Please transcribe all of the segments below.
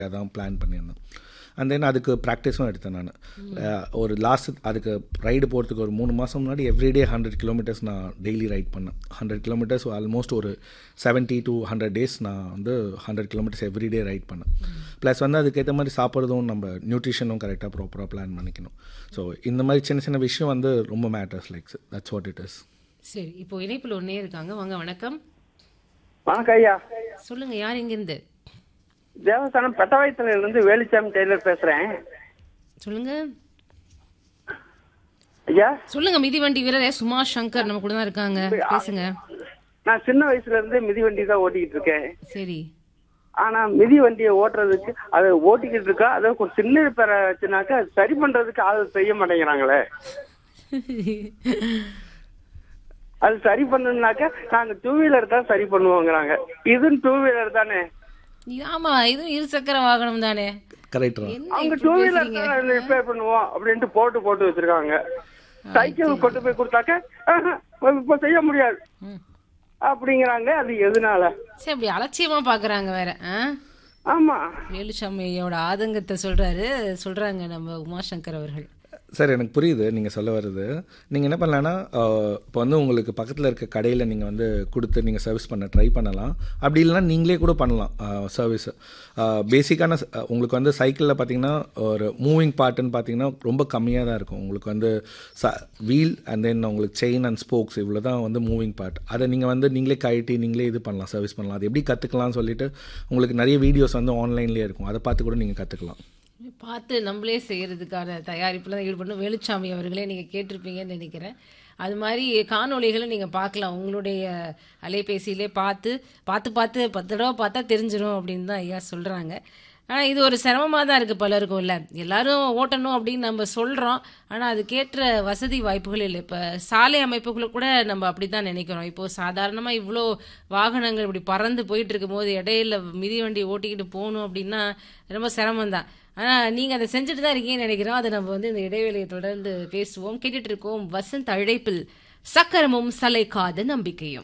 அதான் பிளான் பண்ணியிருந்தேன் and then அதுக்கு ப்ராக்டிஸும் எடுத்தேன் நான் ஒரு லாஸ்ட் அதுக்கு ரைடு போகிறதுக்கு ஒரு மூணு மாதம் முன்னாடி எவ்ரிடே ஹண்ட்ரட் கிலோமீட்டர்ஸ் நான் டெய்லி ரைட் பண்ணேன் ஹண்ட்ரட் கிலோமீட்டர்ஸ் ஆல்மோஸ்ட் ஒரு செவன்ட்டி டு ஹண்ட்ரட் டேஸ் நான் வந்து ஹண்ட்ரட் கிலோமீட்டர்ஸ் எவ்ரிடே ரைட் பண்ணேன் ப்ளஸ் வந்து அதுக்கேற்ற மாதிரி சாப்பிட்றதும் நம்ம நியூட்ரிஷனும் கரெக்டாக ப்ராப்பராக பிளான் பண்ணிக்கணும் ஸோ இந்த மாதிரி சின்ன சின்ன விஷயம் வந்து ரொம்ப matters likes that's what it is சரி இப்போ இணைப்பில் ஒன்னே இருக்காங்க வாங்க வணக்கம் வணக்கம் ஐயா சொல்லுங்க யார் இங்கிருந்து தேவஸ்தானம் பெட்டவாயத்துல இருந்து வேலுச்சாமி டெய்லர் பேசுறேன் சொல்லுங்க ஐயா சொல்லுங்க மிதிவண்டி வீரர் எஸ். சுமாஷ் சங்கர் நம்ம கூட தான் இருக்காங்க பேசுங்க நான் சின்ன வயசுல இருந்து மிதிவண்டி தான் ஓட்டிக்கிட்டு இருக்கேன் சரி ஆனா மிதி வண்டியை ஓட்டுறதுக்கு அதை ஓட்டிக்கிட்டு இருக்கா அதை ஒரு சின்ன பேர வச்சுனாக்கா அது சரி பண்றதுக்கு ஆள் செய்ய மாட்டேங்கிறாங்களே அது சரி பண்ணணும்னாக்கா நாங்க டூ வீலர் தான் சரி பண்ணுவோங்கிறாங்க இதுவும் டூ வீலர் தானே இது- ஆமா இதுவும் இரு சக்கர வாகனம் தானே கரெக்ட் என்ன அவங்க இப்படி டூ வீலர் பேசுறீங்க? தான் ரிப்பேர் பண்ணுவோம் அப்படின்ட்டு போட்டு போட்டு வச்சிருக்காங்க சைக்கிள் கொண்டு போய் கொடுத்தாக்க ஆஹா, இப்ப செய்ய முடியாது ம். அப்படிங்கிறாங்க அது எதனால சரி அப்படி அலட்சியமா பாக்குறாங்க வேற ஆ? ஆமா வேலுசாமியோட ஆதங்கத்தை சொல்றாரு சொல்றாங்க நம்ம உமாசங்கர் அவர்கள் சார் எனக்கு புரியுது நீங்கள் சொல்ல வருது நீங்கள் என்ன பண்ணலான்னா இப்போ வந்து உங்களுக்கு பக்கத்தில் இருக்க கடையில் நீங்கள் வந்து கொடுத்து நீங்கள் சர்வீஸ் பண்ண ட்ரை பண்ணலாம் அப்படி இல்லைன்னா நீங்களே கூட பண்ணலாம் சர்வீஸ் பேசிக்கான உங்களுக்கு வந்து சைக்கிளில் பார்த்தீங்கன்னா ஒரு மூவிங் பார்ட்டுன்னு பார்த்தீங்கன்னா ரொம்ப கம்மியாக தான் இருக்கும் உங்களுக்கு வந்து ச வீல் அண்ட் தென் உங்களுக்கு செயின் அண்ட் ஸ்போக்ஸ் இவ்வளோ தான் வந்து மூவிங் பார்ட் அதை நீங்கள் வந்து நீங்களே கழட்டி நீங்களே இது பண்ணலாம் சர்வீஸ் பண்ணலாம் அது எப்படி கற்றுக்கலாம்னு சொல்லிட்டு உங்களுக்கு நிறைய வீடியோஸ் வந்து ஆன்லைன்லேயே இருக்கும் அதை பார்த்து கூட நீங்கள் கற்றுக்கலாம் பார்த்து நம்மளே செய்யறதுக்கான தயாரிப்புல தான் ஈடுபடணும் வேலுச்சாமி அவர்களே நீங்க கேட்டிருப்பீங்கன்னு நினைக்கிறேன் அது மாதிரி காணொளிகளை நீங்க பார்க்கலாம் உங்களுடைய அலைபேசியிலே பார்த்து பார்த்து பார்த்து பத்து தடவை பார்த்தா தெரிஞ்சிடும் அப்படின்னு தான் ஐயா சொல்றாங்க ஆனா இது ஒரு சிரமமா தான் இருக்கு பலருக்கும் இல்ல எல்லாரும் ஓட்டணும் அப்படின்னு நம்ம சொல்றோம் ஆனா அதுக்கேற்ற வசதி வாய்ப்புகள் இல்லை இப்ப சாலை அமைப்புகளை கூட நம்ம அப்படித்தான் நினைக்கிறோம் இப்போ சாதாரணமா இவ்வளோ வாகனங்கள் இப்படி பறந்து போயிட்டு இருக்கும்போது இடையில மிதிவண்டி ஓட்டிக்கிட்டு போகணும் அப்படின்னா ரொம்ப சிரமம் தான் ஆனா நீங்க அதை செஞ்சுட்டு தான் இருக்கீங்கன்னு நினைக்கிறோம் அதை நம்ம வந்து இந்த இடைவேளையை தொடர்ந்து பேசுவோம் கேட்டுட்டு இருக்கோம் வசந்த் அழைப்பில் சக்கரமும் சலைக்காத நம்பிக்கையும்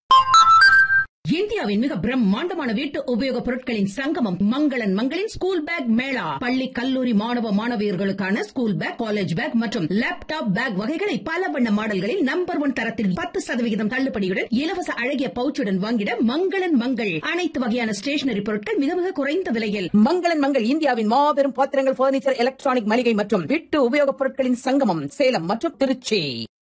இந்தியாவின் மிக பிரம்மாண்டமான வீட்டு உபயோகப் பொருட்களின் சங்கமம் மங்களன் மங்களின் ஸ்கூல் பேக் மேளா பள்ளி கல்லூரி மாணவ மாணவியர்களுக்கான ஸ்கூல் பேக் காலேஜ் பேக் மற்றும் லேப்டாப் பேக் வகைகளை பல வண்ண மாடல்களில் நம்பர் ஒன் தரத்தில் பத்து சதவிகிதம் தள்ளுபடியுடன் இலவச அழகிய பவுச்சுடன் வாங்கிட மங்களன் மங்கள் அனைத்து வகையான ஸ்டேஷனரி பொருட்கள் மிக மிக குறைந்த விலையில் மங்களன் மங்கள் இந்தியாவின் மாபெரும் பாத்திரங்கள் பர்னிச்சர் எலக்ட்ரானிக் மளிகை மற்றும் வீட்டு உபயோகப் பொருட்களின் சங்கமம் சேலம் மற்றும் திருச்சி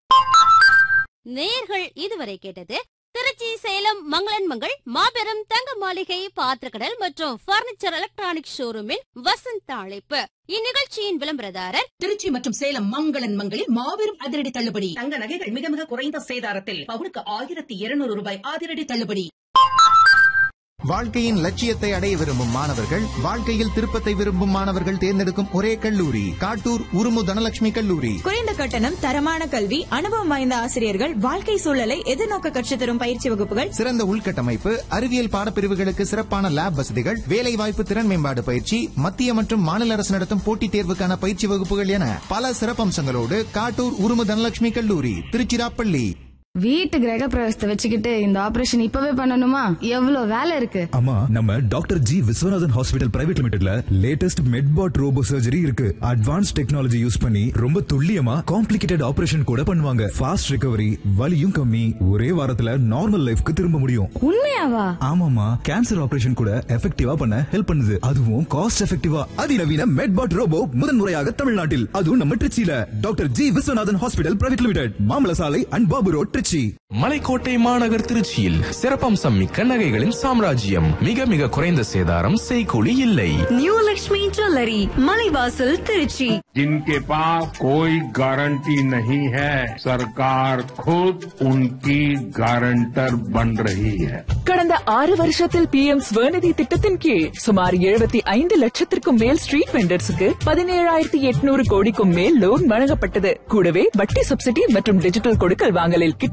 நேர்கள் இதுவரை கேட்டது திருச்சி சேலம் மங்களன் மங்கள் மாபெரும் தங்க மாளிகை பாத்திரக்கடல் மற்றும் பர்னிச்சர் எலக்ட்ரானிக் ஷோரூமின் வசந்த அழைப்பு இந்நிகழ்ச்சியின் விளம்பரதாரர் திருச்சி மற்றும் சேலம் மங்களன் மங்களில் மாபெரும் அதிரடி தள்ளுபடி தங்க நகைகள் மிக மிக குறைந்த சேதாரத்தில் பவுனுக்கு ஆயிரத்தி இருநூறு ரூபாய் அதிரடி தள்ளுபடி வாழ்க்கையின் லட்சியத்தை அடைய விரும்பும் மாணவர்கள் வாழ்க்கையில் திருப்பத்தை விரும்பும் மாணவர்கள் தேர்ந்தெடுக்கும் ஒரே கல்லூரி காட்டூர் உருமு தனலட்சுமி கல்லூரி குறைந்த கட்டணம் தரமான கல்வி அனுபவம் வாய்ந்த ஆசிரியர்கள் வாழ்க்கை சூழலை எதிர்நோக்க கற்றுத் தரும் பயிற்சி வகுப்புகள் சிறந்த உள்கட்டமைப்பு அறிவியல் பாடப்பிரிவுகளுக்கு சிறப்பான லேப் வசதிகள் வேலை வாய்ப்பு திறன் மேம்பாடு பயிற்சி மத்திய மற்றும் மாநில அரசு நடத்தும் போட்டித் தேர்வுக்கான பயிற்சி வகுப்புகள் என பல சிறப்பம்சங்களோடு காட்டூர் உருமு தனலட்சுமி கல்லூரி திருச்சிராப்பள்ளி வீட்டு கிரக பிரவேசத்தை வச்சுக்கிட்டு இந்த ஆபரேஷன் இப்பவே பண்ணணுமா எவ்வளவு வேலை இருக்கு ஆமா நம்ம doctor G Viswanathan hospital private லிமிடெட்ல லேட்டஸ்ட் மெட்பாட் ரோபோ சர்ஜரி இருக்கு அட்வான்ஸ் டெக்னாலஜி யூஸ் பண்ணி ரொம்ப துல்லியமா காம்ப்ளிகேட்டட் ஆபரேஷன் கூட பண்ணுவாங்க ஃபாஸ்ட் ரிகவரி வலியும் கம்மி ஒரே வாரத்துல நார்மல் லைஃப்க்கு திரும்ப முடியும் உண்மையாவா ஆமாமா கேன்சர் ஆபரேஷன் கூட எஃபெக்டிவா பண்ண ஹெல்ப் பண்ணுது அதுவும் காஸ்ட் எஃபெக்டிவா அதிநவீன மெட்பாட் ரோபோ முதன்முறையாக தமிழ்நாட்டில் அதுவும் நம்ம திருச்சியில doctor G Viswanathan hospital private limited மாமல சாலை அண்ட் பாபு ரோட் திருச்சி மலைக்கோட்டை மாநகர் திருச்சியில் சிறப்பம்சம் மிக்க நகைகளின் சாம்ராஜ்யம் மிக மிக குறைந்த சேதாரம் செய்கூலி இல்லை நியூ லக்ஷ்மி ஜுவல்லரி மலைவாசல் திருச்சி जिनके पास कोई गारंटी नहीं है सरकार खुद उनकी गारंटर बन रही है கடந்த ஆறு வருஷத்தில் பி எம் ஸ்வநிதி திட்டத்தின் கீழ் சுமார் எழுபத்தி ஐந்து லட்சத்திற்கும் மேல் ஸ்ட்ரீட் வெண்டர்ஸுக்கு பதினேழாயிரத்தி எட்நூறு கோடிக்கும் மேல் லோன் வழங்கப்பட்டது கூடவே வட்டி சப்சிடி மற்றும் டிஜிட்டல் கொடுக்கல் வாங்கலில் கிட்டத்தட்ட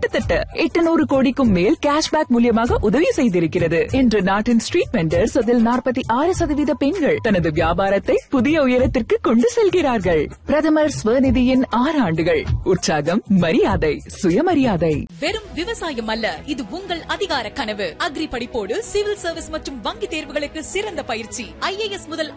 எட்டுநூறு கோடிக்கும் மேல் கேஷ்பேக் மூலியமாக உதவி செய்திருக்கிறது இன்று நாட்டின் ஸ்ட்ரீட் வெண்டர்ஸ் அதில் நாற்பத்தி ஆறு சதவீத பெண்கள் தனது வியாபாரத்தை புதிய உயரத்திற்கு கொண்டு செல்கிறார்கள் பிரதமர் ஸ்வநிதியின் ஆறு ஆண்டுகள் உற்சாகம் மரியாதை சுயமரியாதை வெறும் விவசாயம் அல்ல இது உங்கள் அதிகார கனவு அக்ரி படிப்போடு சிவில் சர்வீஸ் மற்றும் வங்கி தேர்வுகளுக்கு சிறந்த பயிற்சி ஐஏஎஸ் முதல்